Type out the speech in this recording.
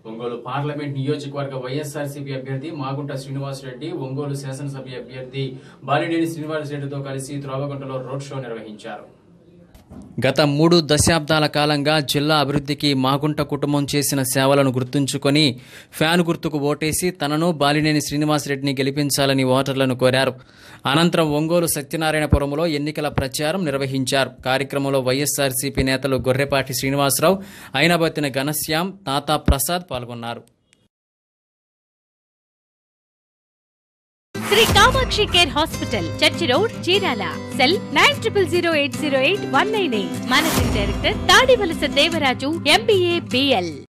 Ongole parliament నియోజకవర్గ వైఎస్ఆర్సీపీ అభ్యర్థి మాగుంట శ్రీనివాసరెడ్డి ఒంగోలు శాసనసభ్య అభ్యర్థి బాలినేని శ్రీనివాసరెడ్డితో కలిసి త్రోవగుంటలో రోడ్ షో నిర్వహించారు గత మూడు దశాబ్దాల కాలంగా జిల్లా అభివృద్ధికి మాగుంట కుటుంబం చేసిన సేవలను గుర్తుంచుకొని ఫ్యాన్ గుర్తుకు ఓటేసి తనను బాలినేని శ్రీనివాసరెడ్డిని గెలిపించాలని ఓటర్లను కోరారు అనంతరం ఒంగోలు సత్యనారాయణపురంలో ఎన్నికల ప్రచారం నిర్వహించారు కార్యక్రమంలో వైఎస్ఆర్సీపీ నేతలు గొర్రెపాటి శ్రీనివాసరావు అయినబత్తిన ఘనశ్యాం తాతా ప్రసాద్ పాల్గొన్నారు Shri Kamakshi care hospital church road Chirala cell nine triple zero eight zero eight one nine eight managing director Tadivalasa Devaraju MBA BL